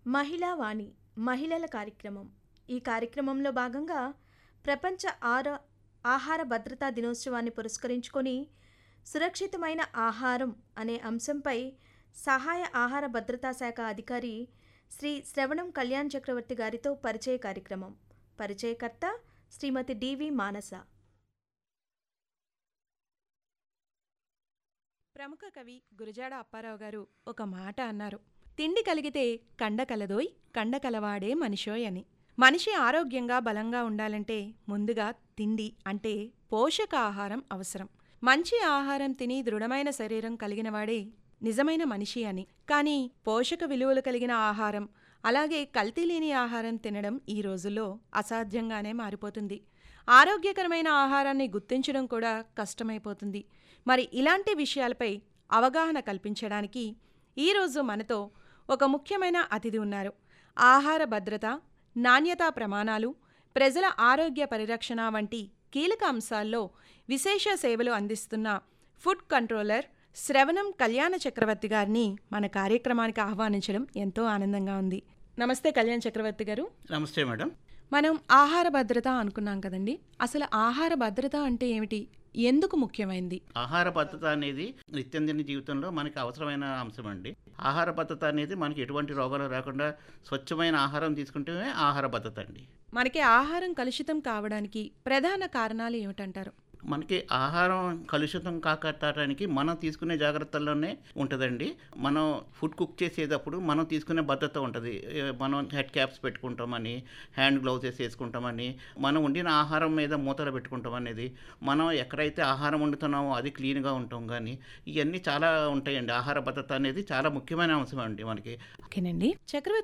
మహిళా వాణి మహిళల కార్యక్రమం ఈ కార్యక్రమంలో భాగంగా ప్రపంచ ఆర ఆహార భద్రతా దినోత్సవాన్ని పురస్కరించుకొని సురక్షితమైన ఆహారం అనే అంశంపై సహాయ ఆహార భద్రతా శాఖ అధికారి శ్రీ శ్రవణం కళ్యాణ్ చక్రవర్తి గారితో పరిచయ కార్యక్రమం పరిచయకర్త శ్రీమతి డివి మానస ప్రముఖ కవి గురజాడ అప్పారావు గారు ఒక మాట అన్నారు తిండి కలిగితే కండ కలదోయ్ కండ కలవాడే మనిషోయ్ అని మనిషి ఆరోగ్యంగా బలంగా ఉండాలంటే ముందుగా తిండి అంటే పోషకాహారం అవసరం మంచి ఆహారం తిని దృఢమైన శరీరం కలిగినవాడే నిజమైన మనిషి అని కానీ పోషక విలువలు కలిగిన ఆహారం అలాగే కల్తీ లేని ఆహారం తినడం ఈ రోజుల్లో అసాధ్యంగానే మారిపోతుంది ఆరోగ్యకరమైన ఆహారాన్ని గుర్తించడం కూడా కష్టమైపోతుంది మరి ఇలాంటి విషయాలపై అవగాహన కల్పించడానికి ఈరోజు మనతో ఒక ముఖ్యమైన అతిథి ఉన్నారు ఆహార భద్రత నాణ్యతా ప్రమాణాలు ప్రజల ఆరోగ్య పరిరక్షణ వంటి కీలక అంశాల్లో విశేష సేవలు అందిస్తున్న ఫుడ్ కంట్రోలర్ శ్రవణం కళ్యాణ చక్రవర్తి గారిని మన కార్యక్రమానికి ఆహ్వానించడం ఎంతో ఆనందంగా ఉంది నమస్తే కళ్యాణ్ చక్రవర్తి గారు నమస్తే మేడం మనం ఆహార భద్రత అనుకున్నాం కదండి అసలు ఆహార భద్రత అంటే ఏమిటి ఎందుకు ముఖ్యమైంది ఆహార భద్రత అనేది నిత్యందిన జీవితంలో మనకి అవసరమైన అంశం అండి ఆహార భద్రత అనేది మనకి ఎటువంటి రోగాలు రాకుండా స్వచ్ఛమైన ఆహారం తీసుకుంటే ఆహార భద్రత అండి మనకి ఆహారం కలుషితం కావడానికి ప్రధాన కారణాలు ఏమిటంటారు మనకి ఆహారం కలుషితం కాకటానికి మనం తీసుకునే జాగ్రత్తల్లోనే ఉంటుందండి మనం ఫుడ్ కుక్ చేసేటప్పుడు మనం తీసుకునే భద్రత ఉంటుంది ఏ, మనం హెడ్ క్యాప్స్ పెట్టుకుంటామని హ్యాండ్ గ్లౌజెస్ వేసుకుంటామని మనం వండిన ఆహారం మీద మూతలు పెట్టుకుంటాం అనేది మనం ఎక్కడైతే ఆహారం వండుతున్నామో అది క్లీన్గా ఉంటాం కానీ ఇవన్నీ చాలా ఉంటాయండి ఆహార భద్రత అనేది చాలా ముఖ్యమైన అంశం అండి మనకి ఓకేనండి చక్రవర్తి